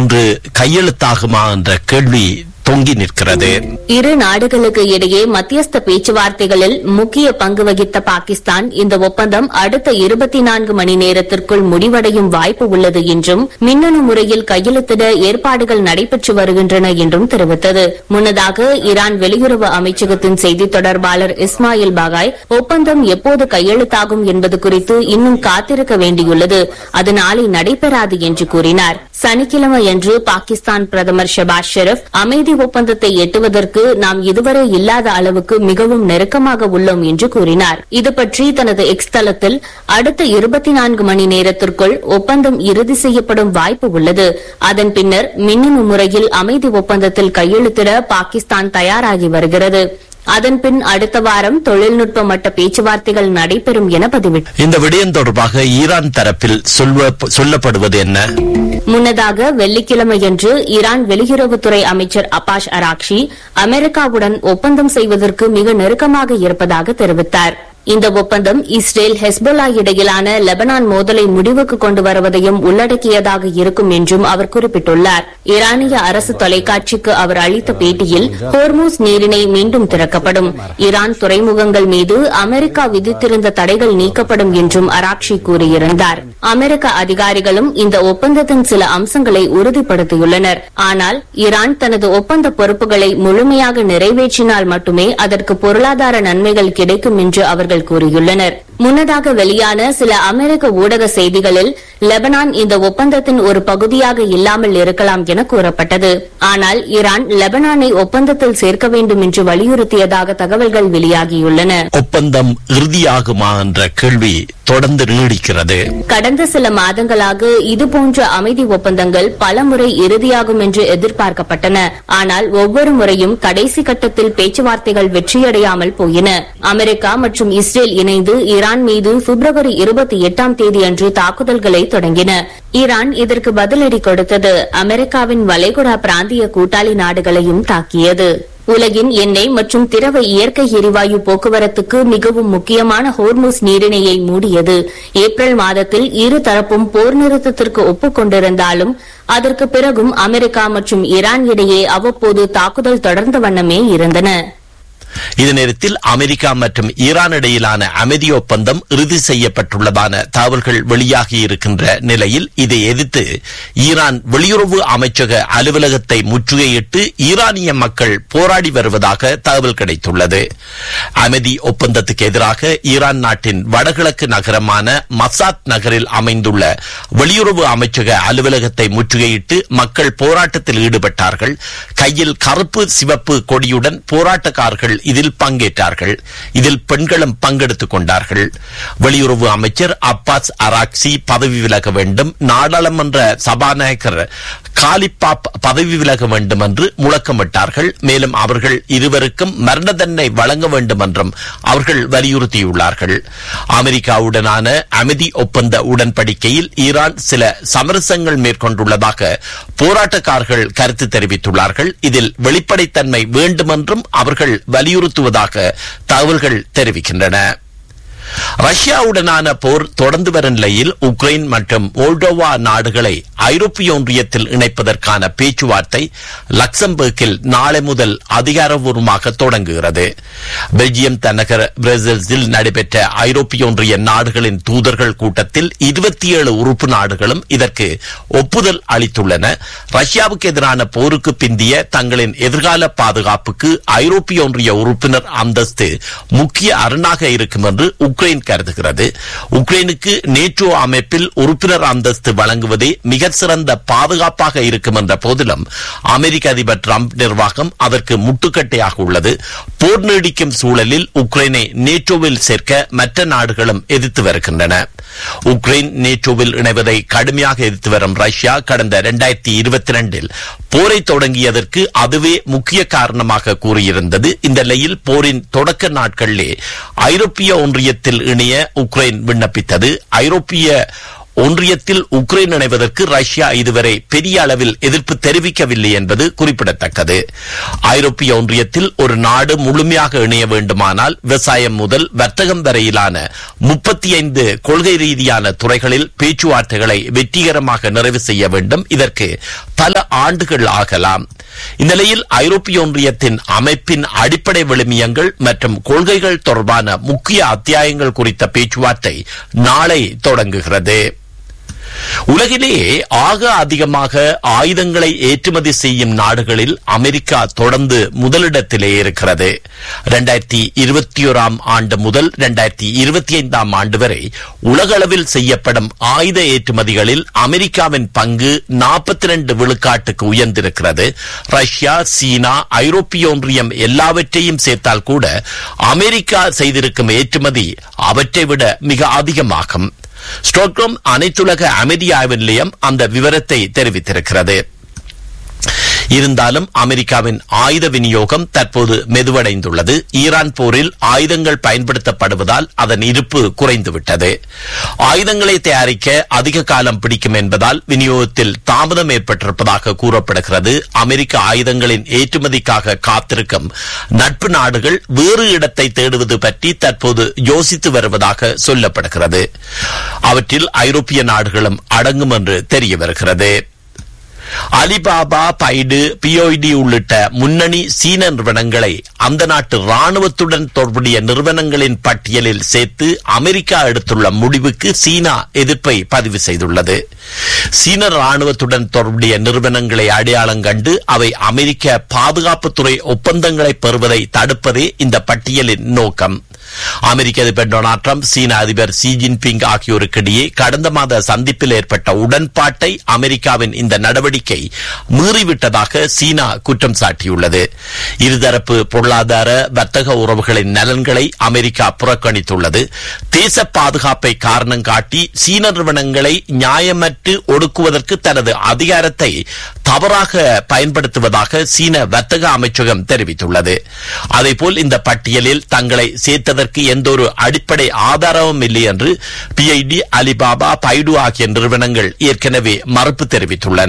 ஒன்று கையெழுத்தாகுமா என்ற கேள்வி தொங்கி நிற்கிறது இரு நாடுகளுக்கு இடையே மத்தியஸ்த பேச்சுவார்த்தைகளில் முக்கிய பங்கு வகித்த பாகிஸ்தான் இந்த ஒப்பந்தம் அடுத்த இருபத்தி நான்கு மணி நேரத்திற்குள் முடிவடையும் வாய்ப்பு உள்ளது என்றும் மின்னணு முறையில் கையெழுத்திட ஏற்பாடுகள் நடைபெற்று வருகின்றன என்றும் தெரிவித்தது முன்னதாக ஈரான் வெளியுறவு அமைச்சகத்தின் செய்தித் தொடர்பாளர் இஸ்மாயில் பாகாய் ஒப்பந்தம் எப்போது கையெழுத்தாகும் என்பது குறித்து இன்னும் காத்திருக்க வேண்டியுள்ளது அது நாளை நடைபெறாது என்று கூறினார் சனிக்கிழமையன்று பாகிஸ்தான் பிரதமர் ஷபாஸ் ஷெரீப் அமைதி ஒப்பந்தத்தை எட்டுவதற்கு நாம் இதுவரை இல்லாத அளவுக்கு மிகவும் நெருக்கமாக உள்ளோம் என்று கூறினார் இது பற்றி தனது எக்ஸ் தளத்தில் அடுத்த இருபத்தி நான்கு மணி நேரத்திற்குள் ஒப்பந்தம் இறுதி செய்யப்படும் வாய்ப்பு உள்ளது அதன் பின்னர் மின்னணு முறையில் அமைதி ஒப்பந்தத்தில் கையெழுத்திட பாகிஸ்தான் தயாராகி வருகிறது அதன்பின் அடுத்த வாரம் தொழில்நுட்ப மட்ட பேச்சுவார்த்தைகள் நடைபெறும் என பதிவிட்டார் இந்த விடயம் தொடர்பாக ஈரான் தரப்பில் சொல்வ- சொல்லப்படுவது என்ன முன்னதாக வெள்ளிக்கிழமையன்று ஈரான் வெளியுறவுத்துறை அமைச்சர் அபாஷ் அராக்ஷி அமெரிக்காவுடன் ஒப்பந்தம் செய்வதற்கு மிக நெருக்கமாக இருப்பதாக தெரிவித்தார் இந்த ஒப்பந்தம் இஸ்ரேல் ஹெஸ்போலா இடையிலான லெபனான் மோதலை முடிவுக்கு கொண்டு வருவதையும் உள்ளடக்கியதாக இருக்கும் என்றும் அவர் குறிப்பிட்டுள்ளார் ஈரானிய அரசு தொலைக்காட்சிக்கு அவர் அளித்த பேட்டியில் ஹோர்மூஸ் நீரிணை மீண்டும் திறக்கப்படும் ஈரான் துறைமுகங்கள் மீது அமெரிக்கா விதித்திருந்த தடைகள் நீக்கப்படும் என்றும் அராக்ஷி கூறியிருந்தார் அமெரிக்க அதிகாரிகளும் இந்த ஒப்பந்தத்தின் சில அம்சங்களை உறுதிப்படுத்தியுள்ளனர் ஆனால் ஈரான் தனது ஒப்பந்த பொறுப்புகளை முழுமையாக நிறைவேற்றினால் மட்டுமே அதற்கு பொருளாதார நன்மைகள் கிடைக்கும் என்று அவர்கள் கூறியுள்ளனர் முன்னதாக வெளியான சில அமெரிக்க ஊடக செய்திகளில் லெபனான் இந்த ஒப்பந்தத்தின் ஒரு பகுதியாக இல்லாமல் இருக்கலாம் என கூறப்பட்டது ஆனால் ஈரான் லெபனானை ஒப்பந்தத்தில் சேர்க்க வேண்டும் என்று வலியுறுத்தியதாக தகவல்கள் வெளியாகியுள்ளன ஒப்பந்தம் இறுதியாகுமா என்ற கேள்வி தொடர்ந்து நீடிக்கிறது கடந்த சில மாதங்களாக இதுபோன்ற அமைதி ஒப்பந்தங்கள் பலமுறை இறுதியாகும் என்று எதிர்பார்க்கப்பட்டன ஆனால் ஒவ்வொரு முறையும் கடைசி கட்டத்தில் பேச்சுவார்த்தைகள் வெற்றியடையாமல் போயின அமெரிக்கா மற்றும் இஸ்ரேல் இணைந்து ஈரான் மீது பிப்ரவரி இருபத்தி எட்டாம் தேதி அன்று தாக்குதல்களை தொடங்கின ஈரான் இதற்கு பதிலடி கொடுத்தது அமெரிக்காவின் வளைகுடா பிராந்திய கூட்டாளி நாடுகளையும் தாக்கியது உலகின் எண்ணெய் மற்றும் திரவ இயற்கை எரிவாயு போக்குவரத்துக்கு மிகவும் முக்கியமான ஹோர்முஸ் நீரிணையை மூடியது ஏப்ரல் மாதத்தில் இரு தரப்பும் போர் நிறுத்தத்திற்கு ஒப்புக் கொண்டிருந்தாலும் அதற்கு பிறகும் அமெரிக்கா மற்றும் ஈரான் இடையே அவ்வப்போது தாக்குதல் தொடர்ந்த வண்ணமே இருந்தன இது நேரத்தில் அமெரிக்கா மற்றும் ஈரான் இடையிலான அமைதி ஒப்பந்தம் இறுதி செய்யப்பட்டுள்ளதான தகவல்கள் வெளியாகி இருக்கின்ற நிலையில் இதை எதிர்த்து ஈரான் வெளியுறவு அமைச்சக அலுவலகத்தை முற்றுகையிட்டு ஈரானிய மக்கள் போராடி வருவதாக தகவல் கிடைத்துள்ளது அமைதி ஒப்பந்தத்துக்கு எதிராக ஈரான் நாட்டின் வடகிழக்கு நகரமான மசாத் நகரில் அமைந்துள்ள வெளியுறவு அமைச்சக அலுவலகத்தை முற்றுகையிட்டு மக்கள் போராட்டத்தில் ஈடுபட்டார்கள் கையில் கருப்பு சிவப்பு கொடியுடன் போராட்டக்காரர்கள் இதில் பங்கேற்றார்கள் இதில் பெண்களும் பங்கெடுத்துக் கொண்டார்கள் வெளியுறவு அமைச்சர் அப்பாஸ் அராக்சி பதவி விலக வேண்டும் நாடாளுமன்ற சபாநாயகர் காலிப்பாப் பதவி விலக வேண்டும் என்று முழக்கமிட்டார்கள் மேலும் அவர்கள் இருவருக்கும் மரண தண்டனை வழங்க வேண்டும் என்றும் அவர்கள் வலியுறுத்தியுள்ளார்கள் அமெரிக்காவுடனான அமைதி ஒப்பந்த உடன்படிக்கையில் ஈரான் சில சமரசங்கள் மேற்கொண்டுள்ளதாக போராட்டக்காரர்கள் கருத்து தெரிவித்துள்ளார்கள் இதில் வெளிப்படைத்தன்மை வேண்டுமென்றும் அவர்கள் வலியுறுத்துவதாக தகவல்கள் தெரிவிக்கின்றன ரஷ்யாவுடனான போர் தொடர்ந்து வரும் நிலையில் உக்ரைன் மற்றும் மோல்டோவா நாடுகளை ஐரோப்பிய ஒன்றியத்தில் இணைப்பதற்கான பேச்சுவார்த்தை லக்சம்பர்கில் நாளை முதல் அதிகாரப்பூர்வமாக தொடங்குகிறது பெல்ஜியம் தலைநகர் பிரசல்ஸில் நடைபெற்ற ஐரோப்பிய ஒன்றிய நாடுகளின் தூதர்கள் கூட்டத்தில் இருபத்தி ஏழு உறுப்பு நாடுகளும் இதற்கு ஒப்புதல் அளித்துள்ளன ரஷ்யாவுக்கு எதிரான போருக்கு பிந்திய தங்களின் எதிர்கால பாதுகாப்புக்கு ஐரோப்பிய ஒன்றிய உறுப்பினர் அந்தஸ்து முக்கிய அரணாக இருக்கும் என்று உக்ரைன் கருதுகிறது உக்ரைனுக்கு நேட்டோ அமைப்பில் உறுப்பினர் அந்தஸ்து வழங்குவதே மிக சிறந்த பாதுகாப்பாக இருக்கும் என்ற போதிலும் அமெரிக்க அதிபர் டிரம்ப் நிர்வாகம் அதற்கு முட்டுக்கட்டையாக உள்ளது போர் நீடிக்கும் சூழலில் உக்ரைனை நேட்டோவில் சேர்க்க மற்ற நாடுகளும் எதிர்த்து வருகின்றன உக்ரைன் நேட்டோவில் இணைவதை கடுமையாக எதிர்த்து வரும் ரஷ்யா கடந்த இரண்டாயிரத்தி இருபத்தி ரெண்டில் போரை தொடங்கியதற்கு அதுவே முக்கிய காரணமாக கூறியிருந்தது இந்த நிலையில் போரின் தொடக்க நாட்களிலே ஐரோப்பிய ஒன்றியத்தில் இணைய உக்ரைன் விண்ணப்பித்தது ஐரோப்பிய ஒன்றியத்தில் உக்ரைன் இணைவதற்கு ரஷ்யா இதுவரை பெரிய அளவில் எதிர்ப்பு தெரிவிக்கவில்லை என்பது குறிப்பிடத்தக்கது ஐரோப்பிய ஒன்றியத்தில் ஒரு நாடு முழுமையாக இணைய வேண்டுமானால் விவசாயம் முதல் வர்த்தகம் வரையிலான முப்பத்தி ஐந்து கொள்கை ரீதியான துறைகளில் பேச்சுவார்த்தைகளை வெற்றிகரமாக நிறைவு செய்ய வேண்டும் இதற்கு பல ஆண்டுகள் ஆகலாம் இந்நிலையில் ஐரோப்பிய ஒன்றியத்தின் அமைப்பின் அடிப்படை விழுமியங்கள் மற்றும் கொள்கைகள் தொடர்பான முக்கிய அத்தியாயங்கள் குறித்த பேச்சுவார்த்தை நாளை தொடங்குகிறது உலகிலேயே ஆக அதிகமாக ஆயுதங்களை ஏற்றுமதி செய்யும் நாடுகளில் அமெரிக்கா தொடர்ந்து முதலிடத்திலே இருக்கிறது இரண்டாயிரத்தி இருபத்தி ஓராம் ஆண்டு முதல் இரண்டாயிரத்தி இருபத்தி ஐந்தாம் ஆண்டு வரை உலகளவில் செய்யப்படும் ஆயுத ஏற்றுமதிகளில் அமெரிக்காவின் பங்கு நாற்பத்தி ரெண்டு விழுக்காட்டுக்கு உயர்ந்திருக்கிறது ரஷ்யா சீனா ஐரோப்பிய ஒன்றியம் எல்லாவற்றையும் சேர்த்தால் கூட அமெரிக்கா செய்திருக்கும் ஏற்றுமதி அவற்றை விட மிக அதிகமாகும் ஸ்டோக்ரோம் அனைத்துலக அமைதி ஆய்வு நிலையம் அந்த விவரத்தை தெரிவித்திருக்கிறது இருந்தாலும் அமெரிக்காவின் ஆயுத விநியோகம் தற்போது மெதுவடைந்துள்ளது ஈரான் போரில் ஆயுதங்கள் பயன்படுத்தப்படுவதால் அதன் இருப்பு குறைந்துவிட்டது ஆயுதங்களை தயாரிக்க அதிக காலம் பிடிக்கும் என்பதால் விநியோகத்தில் தாமதம் ஏற்பட்டிருப்பதாக கூறப்படுகிறது அமெரிக்க ஆயுதங்களின் ஏற்றுமதிக்காக காத்திருக்கும் நட்பு நாடுகள் வேறு இடத்தை தேடுவது பற்றி தற்போது யோசித்து வருவதாக சொல்லப்படுகிறது அவற்றில் ஐரோப்பிய நாடுகளும் அடங்கும் என்று தெரிய வருகிறது அலிபாபா பைடு பிஓடி உள்ளிட்ட முன்னணி சீன நிறுவனங்களை அந்த நாட்டு ராணுவத்துடன் தொடர்புடைய நிறுவனங்களின் பட்டியலில் சேர்த்து அமெரிக்கா எடுத்துள்ள முடிவுக்கு சீனா எதிர்ப்பை பதிவு செய்துள்ளது சீன ராணுவத்துடன் தொடர்புடைய நிறுவனங்களை அடையாளம் கண்டு அவை அமெரிக்க பாதுகாப்புத்துறை ஒப்பந்தங்களை பெறுவதை தடுப்பதே இந்த பட்டியலின் நோக்கம் அமெரிக்க அதிபர் டொனால்ட் ட்ரம்ப் சீன அதிபர் ஷி ஜின்பிங் ஆகியோருக்கிடையே கடந்த மாத சந்திப்பில் ஏற்பட்ட உடன்பாட்டை அமெரிக்காவின் இந்த நடவடிக்கை மீறிவிட்டதாக சீனா குற்றம் சாட்டியுள்ளது இருதரப்பு பொருளாதார வர்த்தக உறவுகளின் நலன்களை அமெரிக்கா புறக்கணித்துள்ளது தேச பாதுகாப்பை காரணம் காட்டி சீன நிறுவனங்களை நியாயமற்று ஒடுக்குவதற்கு தனது அதிகாரத்தை தவறாக பயன்படுத்துவதாக சீன வர்த்தக அமைச்சகம் தெரிவித்துள்ளது அதேபோல் இந்த பட்டியலில் தங்களை சேர்த்ததற்கு எந்த ஒரு அடிப்படை ஆதாரமும் இல்லை என்று பிஐடி அலிபாபா பைடு ஆகிய நிறுவனங்கள் ஏற்கனவே மறுப்பு தெரிவித்துள்ளன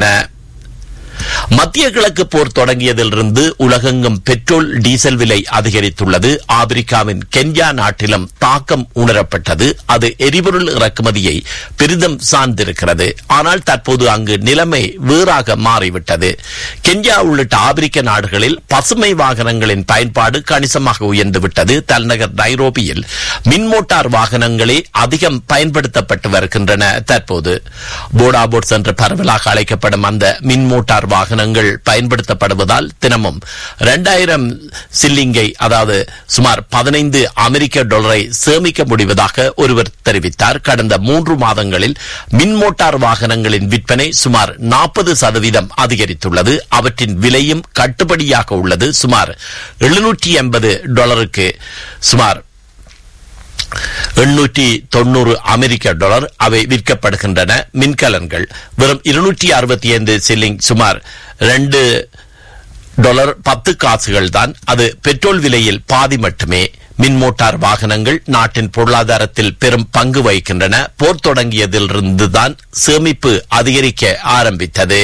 மத்திய கிழக்கு போர் தொடங்கியதிலிருந்து உலகெங்கும் பெட்ரோல் டீசல் விலை அதிகரித்துள்ளது ஆப்பிரிக்காவின் கென்யா நாட்டிலும் தாக்கம் உணரப்பட்டது அது எரிபொருள் இறக்குமதியை பெரிதும் சார்ந்திருக்கிறது ஆனால் தற்போது அங்கு நிலைமை வேறாக மாறிவிட்டது கென்யா உள்ளிட்ட ஆப்பிரிக்க நாடுகளில் பசுமை வாகனங்களின் பயன்பாடு கணிசமாக உயர்ந்துவிட்டது தலைநகர் நைரோபியில் மின்மோட்டார் வாகனங்களே அதிகம் பயன்படுத்தப்பட்டு வருகின்றன தற்போது போடாபோட்ஸ் என்று பரவலாக அழைக்கப்படும் அந்த மின்மோட்டார் வாகனங்கள் பயன்படுத்தப்படுவதால் தினமும் இரண்டாயிரம் சில்லிங்கை அதாவது சுமார் பதினைந்து அமெரிக்க டாலரை சேமிக்க முடிவதாக ஒருவர் தெரிவித்தார் கடந்த மூன்று மாதங்களில் மின்மோட்டார் வாகனங்களின் விற்பனை சுமார் நாற்பது சதவீதம் அதிகரித்துள்ளது அவற்றின் விலையும் கட்டுப்படியாக உள்ளது சுமார் எழுநூற்றி எண்பது டாலருக்கு சுமார் எண்ணூற்றி தொண்ணூறு அமெரிக்க டாலர் அவை விற்கப்படுகின்றன மின்கலன்கள் வெறும் இருநூற்றி அறுபத்தி ஐந்து சில்லிங் சுமார் ரெண்டு டாலர் பத்து காசுகள் தான் அது பெட்ரோல் விலையில் பாதி மட்டுமே மின் மோட்டார் வாகனங்கள் நாட்டின் பொருளாதாரத்தில் பெரும் பங்கு வகிக்கின்றன போர் தொடங்கியதிலிருந்துதான் சேமிப்பு அதிகரிக்க ஆரம்பித்தது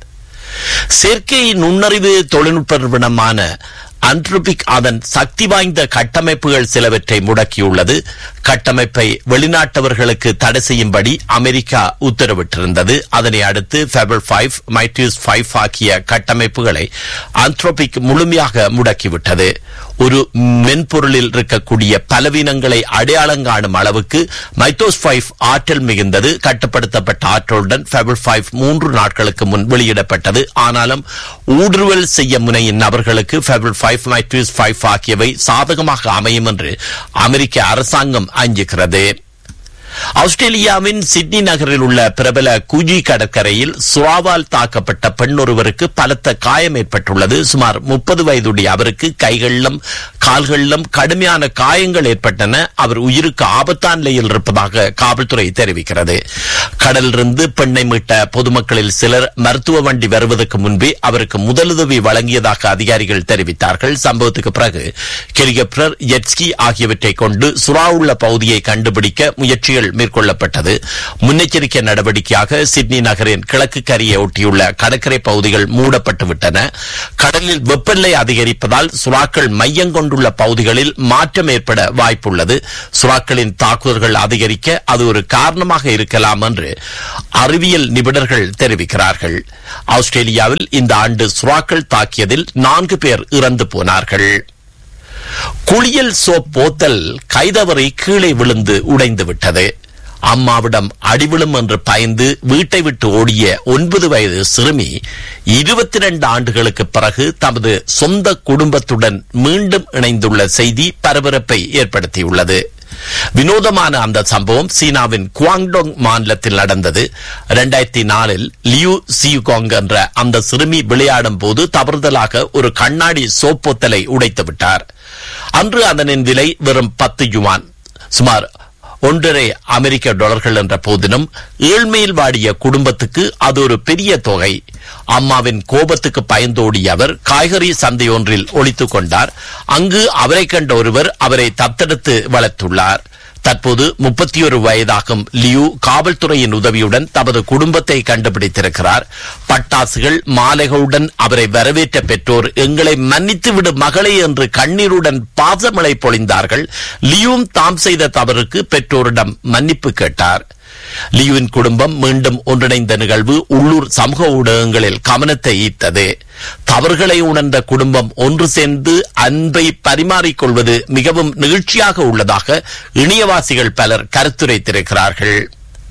செயற்கை நுண்ணறிவு தொழில்நுட்ப நிறுவனமான அன்ட்ரோபிக் அதன் சக்தி வாய்ந்த கட்டமைப்புகள் சிலவற்றை முடக்கியுள்ளது கட்டமைப்பை வெளிநாட்டவர்களுக்கு தடை செய்யும்படி அமெரிக்கா உத்தரவிட்டிருந்தது அதனை அடுத்து ஃபெபர் ஃபைவ் மைட்யூஸ் ஃபைவ் ஆகிய கட்டமைப்புகளை அன்ட்ரோபிக் முழுமையாக முடக்கிவிட்டது ஒரு மென்பொருளில் இருக்கக்கூடிய பலவீனங்களை அடையாளம் காணும் அளவுக்கு மைத்தோஸ் ஃபைவ் ஆற்றல் மிகுந்தது கட்டுப்படுத்தப்பட்ட ஆற்றலுடன் ஃபெபர் ஃபைவ் மூன்று நாட்களுக்கு முன் வெளியிடப்பட்டது ஆனாலும் ஊடுருவல் செய்ய முனையும் நபர்களுக்கு ஃபெபர் ஃபைவ் மைட்யூஸ் ஃபைவ் ஆகியவை சாதகமாக அமையும் என்று அமெரிக்க அரசாங்கம் அஞ்சுகிறது ஆஸ்திரேலியாவின் சிட்னி நகரில் உள்ள பிரபல குஜி கடற்கரையில் சுறாவால் தாக்கப்பட்ட பெண் ஒருவருக்கு பலத்த காயம் ஏற்பட்டுள்ளது சுமார் முப்பது வயதுடைய அவருக்கு கைகளிலும் கால்களிலும் கடுமையான காயங்கள் ஏற்பட்டன அவர் உயிருக்கு ஆபத்தான நிலையில் இருப்பதாக காவல்துறை தெரிவிக்கிறது கடலிலிருந்து பெண்ணை மீட்ட பொதுமக்களில் சிலர் மருத்துவ வண்டி வருவதற்கு முன்பே அவருக்கு முதலுதவி வழங்கியதாக அதிகாரிகள் தெரிவித்தார்கள் சம்பவத்துக்கு பிறகு ஹெலிகாப்டர் ஜெட்ஸ்கி ஆகியவற்றை கொண்டு சுறா உள்ள பகுதியை கண்டுபிடிக்க முயற்சிகள் மேற்கொள்ளப்பட்டது முன்னெச்சரிக்கை நடவடிக்கையாக சிட்னி நகரின் கிழக்கு கரையை ஒட்டியுள்ள கடற்கரை பகுதிகள் மூடப்பட்டு விட்டன கடலில் வெப்பநிலை அதிகரிப்பதால் சுறாக்கள் மையம் கொண்டுள்ள பகுதிகளில் மாற்றம் ஏற்பட வாய்ப்புள்ளது சுறாக்களின் தாக்குதல்கள் அதிகரிக்க அது ஒரு காரணமாக இருக்கலாம் என்று அறிவியல் நிபுணர்கள் தெரிவிக்கிறார்கள் ஆஸ்திரேலியாவில் இந்த ஆண்டு சுறாக்கள் தாக்கியதில் நான்கு பேர் இறந்து போனார்கள் குளியல் சோப் போத்தல் கைதவறி கீழே விழுந்து உடைந்து விட்டது அம்மாவிடம் அடிவிழும் என்று பயந்து வீட்டை விட்டு ஓடிய ஒன்பது வயது சிறுமி இருபத்தி ரெண்டு ஆண்டுகளுக்கு பிறகு தமது சொந்த குடும்பத்துடன் மீண்டும் இணைந்துள்ள செய்தி பரபரப்பை ஏற்படுத்தியுள்ளது வினோதமான அந்த சம்பவம் சீனாவின் குவாங்டோங் மாநிலத்தில் நடந்தது இரண்டாயிரத்தி நாலில் லியூ சியுகாங் என்ற அந்த சிறுமி விளையாடும் போது தவறுதலாக ஒரு கண்ணாடி சோப்பொத்தலை உடைத்து விட்டார் அன்று அதனின் விலை வெறும் பத்து யுவான் சுமார் ஒன்றரை அமெரிக்க டாலர்கள் என்ற போதிலும் ஏழ்மையில் வாடிய குடும்பத்துக்கு அது ஒரு பெரிய தொகை அம்மாவின் கோபத்துக்கு பயந்தோடிய அவர் காய்கறி சந்தை ஒன்றில் ஒழித்துக் கொண்டார் அங்கு அவரை கண்ட ஒருவர் அவரை தத்தெடுத்து வளர்த்துள்ளார் தற்போது முப்பத்தி ஒரு வயதாகும் லியூ காவல்துறையின் உதவியுடன் தமது குடும்பத்தை கண்டுபிடித்திருக்கிறார் பட்டாசுகள் மாலைகளுடன் அவரை வரவேற்ற பெற்றோர் எங்களை மன்னித்து விடு மகளே என்று கண்ணீருடன் பாசமழை பொழிந்தார்கள் லியூம் தாம் செய்த தவறுக்கு பெற்றோரிடம் மன்னிப்பு கேட்டார் லியுவின் குடும்பம் மீண்டும் ஒன்றிணைந்த நிகழ்வு உள்ளூர் சமூக ஊடகங்களில் கவனத்தை ஈர்த்தது தவறுகளை உணர்ந்த குடும்பம் ஒன்று சேர்ந்து அன்பை பரிமாறிக்கொள்வது மிகவும் நிகழ்ச்சியாக உள்ளதாக இணையவாசிகள் பலர் கருத்துரைத்திருக்கிறார்கள்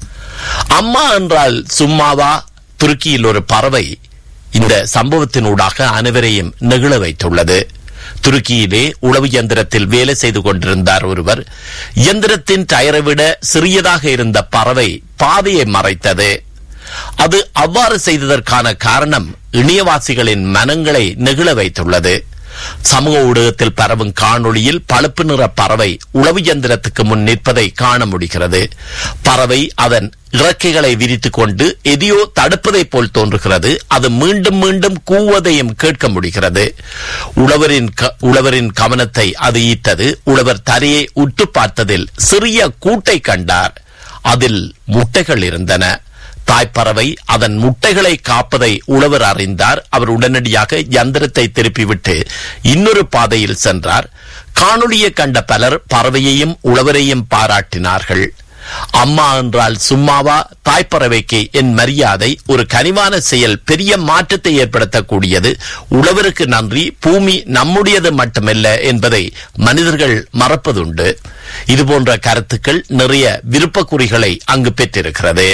அம்மா என்றால் சும்மாவா துருக்கியில் ஒரு பறவை இந்த சம்பவத்தினூடாக அனைவரையும் நெகிழ வைத்துள்ளது துருக்கியிலே உளவு இயந்திரத்தில் வேலை செய்து கொண்டிருந்தார் ஒருவர் இயந்திரத்தின் டயரை விட சிறியதாக இருந்த பறவை பாதையை மறைத்தது அது அவ்வாறு செய்ததற்கான காரணம் இணையவாசிகளின் மனங்களை நெகிழ வைத்துள்ளது சமூக ஊடகத்தில் பரவும் காணொளியில் பழுப்பு நிற பறவை உளவு இயந்திரத்துக்கு முன் நிற்பதை காண முடிகிறது பறவை அதன் இறக்கைகளை விரித்துக் கொண்டு எதையோ தடுப்பதை போல் தோன்றுகிறது அது மீண்டும் மீண்டும் கூவதையும் கேட்க முடிகிறது உழவரின் உழவரின் கவனத்தை அது ஈர்த்தது உழவர் தரையை உற்று பார்த்ததில் சிறிய கூட்டை கண்டார் அதில் முட்டைகள் இருந்தன தாய்ப்பறவை அதன் முட்டைகளை காப்பதை உழவர் அறிந்தார் அவர் உடனடியாக யந்திரத்தை திருப்பிவிட்டு இன்னொரு பாதையில் சென்றார் காணொளியை கண்ட பலர் பறவையையும் உழவரையும் பாராட்டினார்கள் அம்மா என்றால் சும்மாவா தாய்ப்பறவைக்கு என் மரியாதை ஒரு கனிவான செயல் பெரிய மாற்றத்தை ஏற்படுத்தக்கூடியது உழவருக்கு நன்றி பூமி நம்முடையது மட்டுமல்ல என்பதை மனிதர்கள் மறப்பதுண்டு இதுபோன்ற கருத்துக்கள் நிறைய விருப்பக்குறிகளை அங்கு பெற்றிருக்கிறது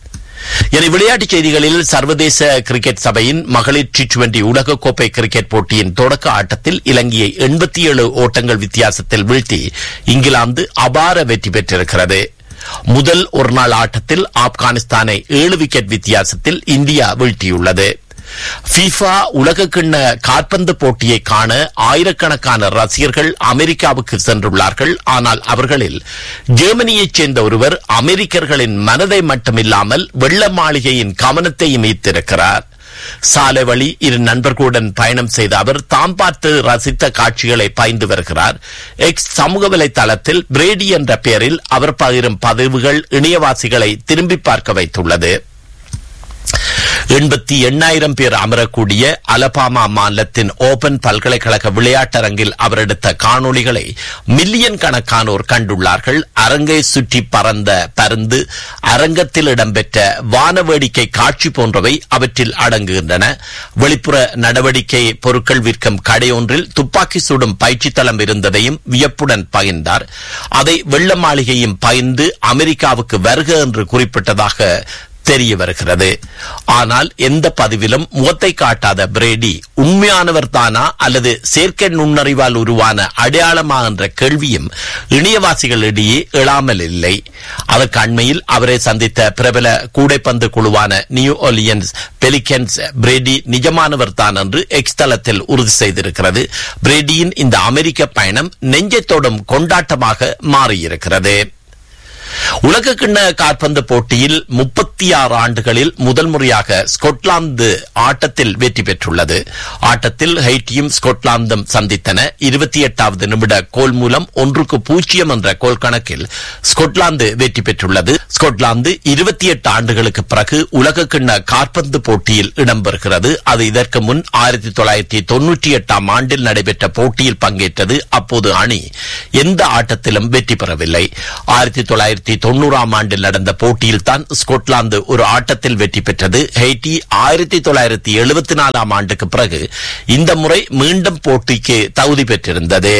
என விளையாட்டுச் செய்திகளில் சர்வதேச கிரிக்கெட் சபையின் மகளிர் டி டுவெண்டி உலகக்கோப்பை கிரிக்கெட் போட்டியின் தொடக்க ஆட்டத்தில் இலங்கையை எண்பத்தி ஏழு ஓட்டங்கள் வித்தியாசத்தில் வீழ்த்தி இங்கிலாந்து அபார வெற்றி பெற்றிருக்கிறது முதல் ஒருநாள் ஆட்டத்தில் ஆப்கானிஸ்தானை ஏழு விக்கெட் வித்தியாசத்தில் இந்தியா வீழ்த்தியுள்ளது ஃபீஃபா உலகக்கிண்ண காற்பந்து போட்டியை காண ஆயிரக்கணக்கான ரசிகர்கள் அமெரிக்காவுக்கு சென்றுள்ளார்கள் ஆனால் அவர்களில் ஜெர்மனியைச் சேர்ந்த ஒருவர் அமெரிக்கர்களின் மனதை மட்டுமில்லாமல் வெள்ள மாளிகையின் கவனத்தையும் ஈர்த்திருக்கிறார் சாலை வழி இரு நண்பர்களுடன் பயணம் செய்த அவர் தாம் பார்த்து ரசித்த காட்சிகளை பாய்ந்து வருகிறார் எக்ஸ் சமூக வலைதளத்தில் பிரேடி என்ற பெயரில் அவர் பகிரும் பதிவுகள் இணையவாசிகளை திரும்பி பார்க்க வைத்துள்ளது எண்பத்தி எண்ணாயிரம் பேர் அமரக்கூடிய அலபாமா மாநிலத்தின் ஓபன் பல்கலைக்கழக விளையாட்டரங்கில் அவர் எடுத்த காணொளிகளை மில்லியன் கணக்கானோர் கண்டுள்ளார்கள் அரங்கை சுற்றி பறந்த பருந்து அரங்கத்தில் இடம்பெற்ற வான வேடிக்கை காட்சி போன்றவை அவற்றில் அடங்குகின்றன வெளிப்புற நடவடிக்கை பொருட்கள் விற்கும் கடையொன்றில் துப்பாக்கி சுடும் பயிற்சி தளம் இருந்ததையும் வியப்புடன் பகிர்ந்தார் அதை வெள்ள மாளிகையும் பகிர்ந்து அமெரிக்காவுக்கு வருக என்று குறிப்பிட்டதாக தெரிய வருகிறது ஆனால் எந்த பதிவிலும் முகத்தை காட்டாத பிரேடி உண்மையானவர் தானா அல்லது செயற்கை நுண்ணறிவால் உருவான அடையாளமா என்ற கேள்வியும் இணையவாசிகளிடையே எழாமல் இல்லை அதற்கு அண்மையில் அவரை சந்தித்த பிரபல கூடைப்பந்து குழுவான நியூ ஒலியன்ஸ் பெலிகன்ஸ் பிரேடி நிஜமானவர் தான் என்று எக்ஸ் தளத்தில் உறுதி செய்திருக்கிறது பிரேடியின் இந்த அமெரிக்க பயணம் நெஞ்சத்தோடும் கொண்டாட்டமாக மாறியிருக்கிறது உலகக்கிண்ண காற்பந்து போட்டியில் முப்பத்தி ஆறு ஆண்டுகளில் முதல் முறையாக ஸ்கொட்லாந்து ஆட்டத்தில் வெற்றி பெற்றுள்ளது ஆட்டத்தில் ஹைட்டியும் ஸ்கொட்லாந்தும் சந்தித்தன இருபத்தி எட்டாவது நிமிட கோல் மூலம் ஒன்றுக்கு பூஜ்ஜியம் என்ற கோல் கணக்கில் ஸ்கொட்லாந்து வெற்றி பெற்றுள்ளது ஸ்கொட்லாந்து இருபத்தி எட்டு ஆண்டுகளுக்கு பிறகு உலகக்கிண்ண காற்பந்து போட்டியில் இடம்பெறுகிறது அது இதற்கு முன் ஆயிரத்தி தொள்ளாயிரத்தி தொன்னூற்றி எட்டாம் ஆண்டில் நடைபெற்ற போட்டியில் பங்கேற்றது அப்போது அணி எந்த ஆட்டத்திலும் வெற்றி பெறவில்லை ஆயிரத்தி தொள்ளாயிரத்தி தொன்னூறாம் ஆண்டில் நடந்த போட்டியில் தான் ஸ்கொட்லாந்து ஒரு ஆட்டத்தில் வெற்றி பெற்றது ஹெய்டி ஆயிரத்தி தொள்ளாயிரத்தி எழுபத்தி நாலாம் ஆண்டுக்கு பிறகு இந்த முறை மீண்டும் போட்டிக்கு தகுதி பெற்றிருந்தது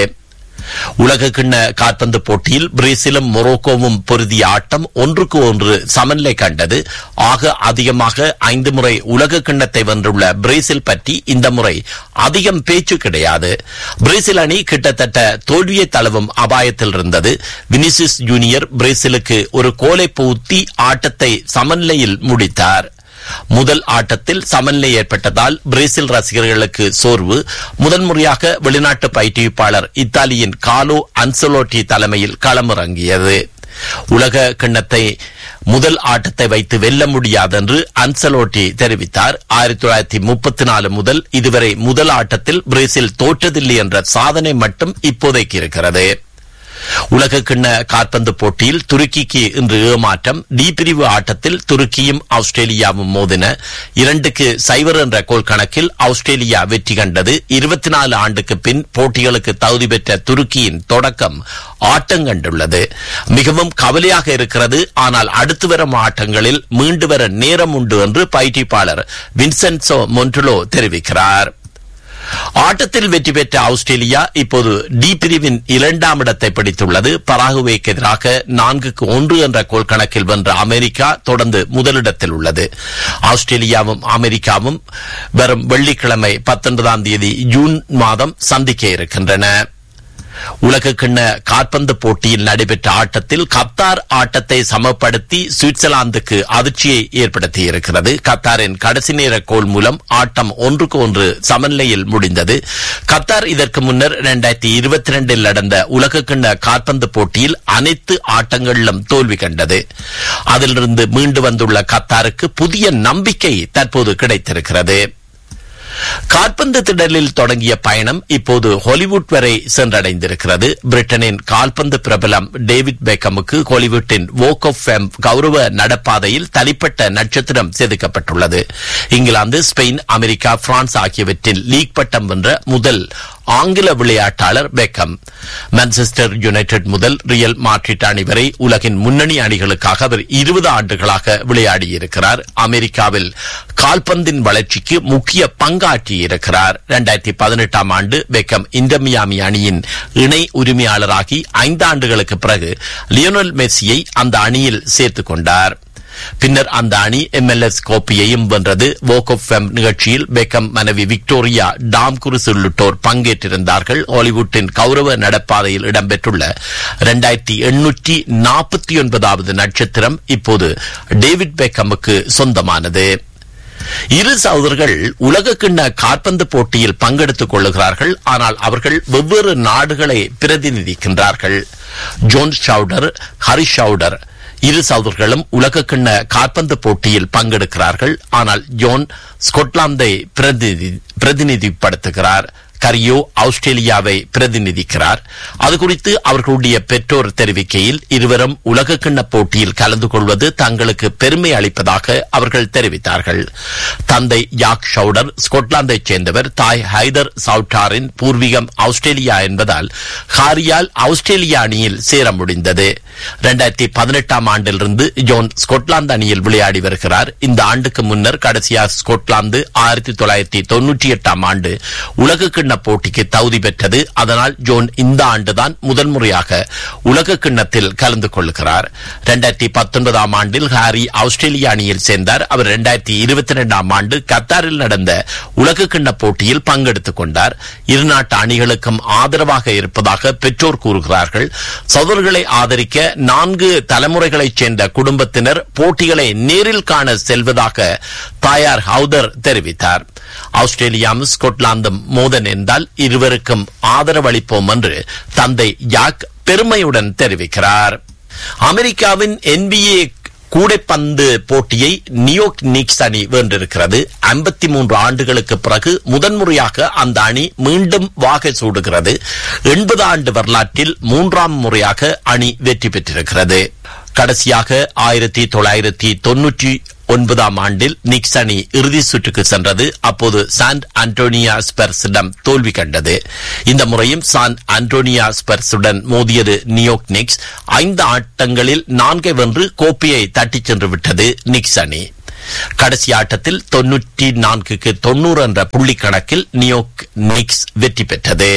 உலக கிண்ண காற்பந்து போட்டியில் பிரேசிலும் மொரோக்கோவும் பொருதிய ஆட்டம் ஒன்றுக்கு ஒன்று சமநிலை கண்டது ஆக அதிகமாக ஐந்து முறை உலக கிண்ணத்தை வென்றுள்ள பிரேசில் பற்றி இந்த முறை அதிகம் பேச்சு கிடையாது பிரேசில் அணி கிட்டத்தட்ட தோல்வியை தழுவும் அபாயத்தில் இருந்தது வினிசிஸ் ஜூனியர் பிரேசிலுக்கு ஒரு கோலை பூத்தி ஆட்டத்தை சமநிலையில் முடித்தார் முதல் ஆட்டத்தில் சமநிலை ஏற்பட்டதால் பிரேசில் ரசிகர்களுக்கு சோர்வு முதன்முறையாக வெளிநாட்டு பயிற்றுவிப்பாளர் இத்தாலியின் காலோ அன்சலோட்டி தலைமையில் களமிறங்கியது உலக கிண்ணத்தை முதல் ஆட்டத்தை வைத்து வெல்ல முடியாது என்று அன்சலோட்டி தெரிவித்தார் ஆயிரத்தி தொள்ளாயிரத்தி முப்பத்தி நாலு முதல் இதுவரை முதல் ஆட்டத்தில் பிரேசில் தோற்றதில்லை என்ற சாதனை மட்டும் இப்போதைக்கு இருக்கிறது உலக கிண்ண காற்பந்து போட்டியில் துருக்கிக்கு இன்று ஏமாற்றம் டி பிரிவு ஆட்டத்தில் துருக்கியும் ஆஸ்திரேலியாவும் மோதின இரண்டுக்கு சைவர் என்ற கோல் கணக்கில் ஆஸ்திரேலியா வெற்றி கண்டது இருபத்தி நாலு ஆண்டுக்கு பின் போட்டிகளுக்கு தகுதி பெற்ற துருக்கியின் தொடக்கம் ஆட்டம் கண்டுள்ளது மிகவும் கவலையாக இருக்கிறது ஆனால் அடுத்து வரும் ஆட்டங்களில் மீண்டு வர நேரம் உண்டு என்று பயிற்சிப்பாளர் வின்சென்சோ மொன்டுலோ தெரிவிக்கிறார் ஆட்டத்தில் வெற்றி பெற்ற ஆஸ்திரேலியா இப்போது டி பிரிவின் இரண்டாம் இடத்தை பிடித்துள்ளது பராகுவேக்கு எதிராக நான்குக்கு ஒன்று என்ற கோல் கணக்கில் வென்ற அமெரிக்கா தொடர்ந்து முதலிடத்தில் உள்ளது ஆஸ்திரேலியாவும் அமெரிக்காவும் வரும் வெள்ளிக்கிழமை பத்தொன்பதாம் தேதி ஜூன் மாதம் சந்திக்க இருக்கின்றன உலக கிண்ண காற்பந்து போட்டியில் நடைபெற்ற ஆட்டத்தில் கத்தார் ஆட்டத்தை சமப்படுத்தி சுவிட்சர்லாந்துக்கு அதிர்ச்சியை ஏற்படுத்தி இருக்கிறது கத்தாரின் கடைசி நேர கோல் மூலம் ஆட்டம் ஒன்றுக்கு ஒன்று சமநிலையில் முடிந்தது கத்தார் இதற்கு முன்னர் இரண்டாயிரத்தி இருபத்தி ரெண்டில் நடந்த உலக கிண்ண காற்பந்து போட்டியில் அனைத்து ஆட்டங்களிலும் தோல்வி கண்டது அதிலிருந்து மீண்டு வந்துள்ள கத்தாருக்கு புதிய நம்பிக்கை தற்போது கிடைத்திருக்கிறது கால்பந்து திடலில் தொடங்கிய பயணம் இப்போது ஹாலிவுட் வரை சென்றடைந்திருக்கிறது பிரிட்டனின் கால்பந்து பிரபலம் டேவிட் பேக்கமுக்கு ஹாலிவுட்டின் வோக் ஆஃப் ஃபேம் கௌரவ நடப்பாதையில் தனிப்பட்ட நட்சத்திரம் செதுக்கப்பட்டுள்ளது இங்கிலாந்து ஸ்பெயின் அமெரிக்கா பிரான்ஸ் ஆகியவற்றில் லீக் பட்டம் வென்ற முதல் ஆங்கில விளையாட்டாளர் பெக்கம் மான்செஸ்டர் யுனைடெட் முதல் ரியல் மாட்ரிட் அணி வரை உலகின் முன்னணி அணிகளுக்காக அவர் இருபது ஆண்டுகளாக விளையாடியிருக்கிறார் அமெரிக்காவில் கால்பந்தின் வளர்ச்சிக்கு முக்கிய பங்காற்றியிருக்கிறார் இரண்டாயிரத்தி பதினெட்டாம் ஆண்டு பெக்கம் இந்தமியாமி அணியின் இணை உரிமையாளராகி ஐந்து ஆண்டுகளுக்கு பிறகு லியோனல் மெஸ்ஸியை அந்த அணியில் சேர்த்துக் கொண்டார் பின்னர் அந்த அணி எம்எல்எஸ் கோப்பையையும் வென்றது வோக் ஆஃப் ஃபெம் நிகழ்ச்சியில் பெக்கம் மனைவி விக்டோரியா டாம் குருஸ் உள்ளிட்டோர் பங்கேற்றிருந்தார்கள் ஹாலிவுட்டின் கௌரவ நடப்பாதையில் இடம்பெற்றுள்ள இரண்டாயிரத்தி எண்ணூற்றி நாற்பத்தி ஒன்பதாவது நட்சத்திரம் இப்போது டேவிட் பெக்கமுக்கு சொந்தமானது இரு சகோதரர்கள் உலக கிண்ண காற்பந்து போட்டியில் பங்கெடுத்துக் கொள்ளுகிறார்கள் ஆனால் அவர்கள் வெவ்வேறு நாடுகளை பிரதிநிதிக்கின்றார்கள் ஜோன் ஷவுடர் ஹரி ஷவுடர் இரு சகோதரர்களும் உலக கிண்ண காற்பந்து போட்டியில் பங்கெடுக்கிறார்கள் ஆனால் ஜோன் ஸ்கொட்லாந்தை பிரதிநிதி பிரதிநிதிப்படுத்துகிறார் கரியோ ஆஸ்திரேலியாவை பிரதிநிதிக்கிறார் அது குறித்து அவர்களுடைய பெற்றோர் தெரிவிக்கையில் இருவரும் உலக கிண்ண போட்டியில் கலந்து கொள்வது தங்களுக்கு பெருமை அளிப்பதாக அவர்கள் தெரிவித்தார்கள் தந்தை யாக் ஷவுடர் ஸ்கொட்லாந்தைச் சேர்ந்தவர் தாய் ஹைதர் சவுட்டாரின் பூர்வீகம் ஆஸ்திரேலியா என்பதால் ஹாரியால் ஆஸ்திரேலியா அணியில் சேர முடிந்தது இரண்டாயிரத்தி பதினெட்டாம் ஆண்டிலிருந்து ஜோன் ஸ்கொட்லாந்து அணியில் விளையாடி வருகிறார் இந்த ஆண்டுக்கு முன்னர் கடைசியாக ஸ்கொட்லாந்து ஆயிரத்தி தொள்ளாயிரத்தி தொன்னூற்றி எட்டாம் ஆண்டு உலக கிண்ண போட்டிக்கு தகுதி பெற்றது அதனால் ஜோன் இந்த ஆண்டுதான் முதன்முறையாக உலக கிண்ணத்தில் கலந்து கொள்கிறார் இரண்டாயிரத்தி பத்தொன்பதாம் ஆண்டில் ஹாரி ஆஸ்திரேலிய அணியில் சேர்ந்தார் அவர் இரண்டாயிரத்தி இருபத்தி இரண்டாம் ஆண்டு கத்தாரில் நடந்த உலக கிண்ண போட்டியில் பங்கெடுத்துக் கொண்டார் இருநாட்டு அணிகளுக்கும் ஆதரவாக இருப்பதாக பெற்றோர் கூறுகிறார்கள் சகோதரர்களை ஆதரிக்க நான்கு தலைமுறைகளைச் சேர்ந்த குடும்பத்தினர் போட்டிகளை நேரில் காண செல்வதாக தாயார் ஹவுதர் தெரிவித்தார் ஆஸ்திரேலியாவும் ஸ்கொட்லாந்தும் மோதன் என்றால் இருவருக்கும் ஆதரவளிப்போம் என்று தந்தை யாக் பெருமையுடன் தெரிவிக்கிறார் அமெரிக்காவின் என்பிஏ கூடைப்பந்து போட்டியை நியோக் நிக்ஸ் அணி வென்றிருக்கிறது ஐம்பத்தி மூன்று ஆண்டுகளுக்கு பிறகு முதன்முறையாக அந்த அணி மீண்டும் வாகை சூடுகிறது எண்பது ஆண்டு வரலாற்றில் மூன்றாம் முறையாக அணி வெற்றி பெற்றிருக்கிறது கடைசியாக ஆயிரத்தி தொள்ளாயிரத்தி தொன்னூற்றி ஒன்பதாம் ஆண்டில் நிக்ஸ் அணி இறுதி சுற்றுக்கு சென்றது அப்போது சான் அன்டோனியா ஸ்பெர்ஸிடம் தோல்வி கண்டது இந்த முறையும் சான் அன்டோனியா ஸ்பெர்ஸுடன் மோதியது நியோக் நிக்ஸ் ஐந்து ஆட்டங்களில் நான்கை வென்று கோப்பையை தட்டிச் சென்று விட்டது நிக்ஸ் அணி கடைசி ஆட்டத்தில் தொன்னூற்றி நான்குக்கு தொன்னூறு என்ற புள்ளி கணக்கில் நியோக் நிக்ஸ் வெற்றி பெற்றது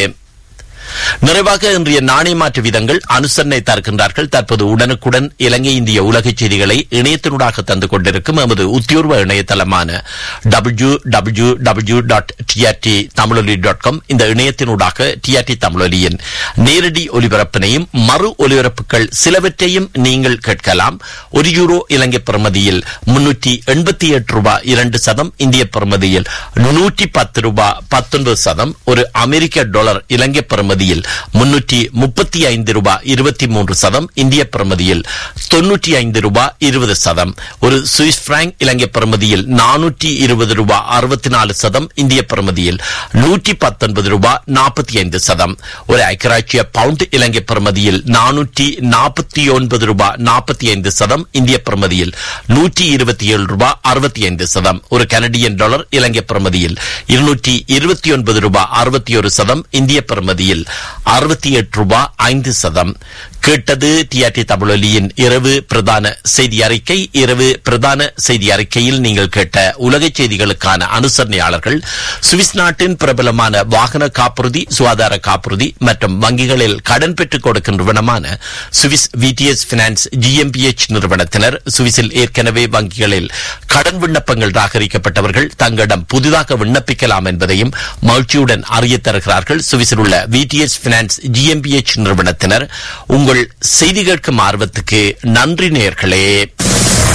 நிறைவாக இன்றைய நாணய மாற்று விதங்கள் அனுசரணை தருகின்றார்கள் தற்போது உடனுக்குடன் இலங்கை இந்திய உலக செய்திகளை இணையத்தினூடாக தந்து கொண்டிருக்கும் எமது உத்தியோர்வ இணையதளமான W W W dot TRT Tamiloli dot com இந்த இணையத்தினூடாக டிஆர்டி தமிழொலியின் நேரடி ஒலிபரப்பினையும் மறு ஒலிபரப்புகள் சிலவற்றையும் நீங்கள் கேட்கலாம் ஒரு யூரோ இலங்கை பிரமதியில் முன்னூற்றி எண்பத்தி எட்டு ரூபாய் இரண்டு சதம் இந்திய பிரமதியில் நூற்றி பத்து ரூபாய் பத்தொன்பது சதம் ஒரு அமெரிக்க டாலர் இலங்கை பிரமதியில் முன்னூற்றி முப்பத்தி ஐந்து ரூபாய் இருபத்தி மூன்று சதம் இந்திய பிரமதியில் தொன்னூற்றி ஐந்து ரூபாய் இருபது சதம் ஒரு சுவிஸ் பிராங்க் இலங்கை பிரமதியில் நானூற்றி இருபது ரூபாய் அறுபத்தி நாலு சதம் இந்திய பிரமதியில் நூற்றி பத்தொன்பது ரூபாய் நாற்பத்தி ஐந்து சதம் ஒரு ஐக்கராட்சிய பவுண்ட் இலங்கை பிரமதியில் நானூற்றி நாற்பத்தி ஒன்பது ரூபாய் நாற்பத்தி ஐந்து சதம் இந்திய பிரமதியில் நூற்றி இருபத்தி ஏழு ரூபாய் அறுபத்தி ஐந்து சதம் ஒரு கனடியன் டாலர் இலங்கை பிரமதியில் இருநூற்றி இருபத்தி ஒன்பது ரூபாய் அறுபத்தி ஒரு சதம் இந்திய பிரமதியில் அறுபத்தி எட்டு ரூபாய் ஐந்து சதம் கேட்டது டிஆர்டி தமிழொலியின் இரவு பிரதான செய்தி அறிக்கை இரவு பிரதான செய்தி அறிக்கையில் நீங்கள் கேட்ட உலக செய்திகளுக்கான அனுசரணையாளர்கள் சுவிஸ் நாட்டின் பிரபலமான வாகன காப்புறுதி சுகாதார காப்புறுதி மற்றும் வங்கிகளில் கடன் பெற்றுக் கொடுக்கும் நிறுவனமான சுவிஸ் விடிஎஸ் பினான்ஸ் ஜிஎம்பிஎச் நிறுவனத்தினர் சுவிஸில் ஏற்கனவே வங்கிகளில் கடன் விண்ணப்பங்கள் ராகரிக்கப்பட்டவர்கள் தங்களிடம் புதிதாக விண்ணப்பிக்கலாம் என்பதையும் மகிழ்ச்சியுடன் அறிய தருகிறார்கள் சுவிஸில் உள்ள விடிஎஸ் பினான்ஸ் ஜிஎம்பிஎச் நிறுவனத்தினர் உங்கள் செய்தி கேட்கும் ஆர்வத்துக்கு நன்றி நேர்களே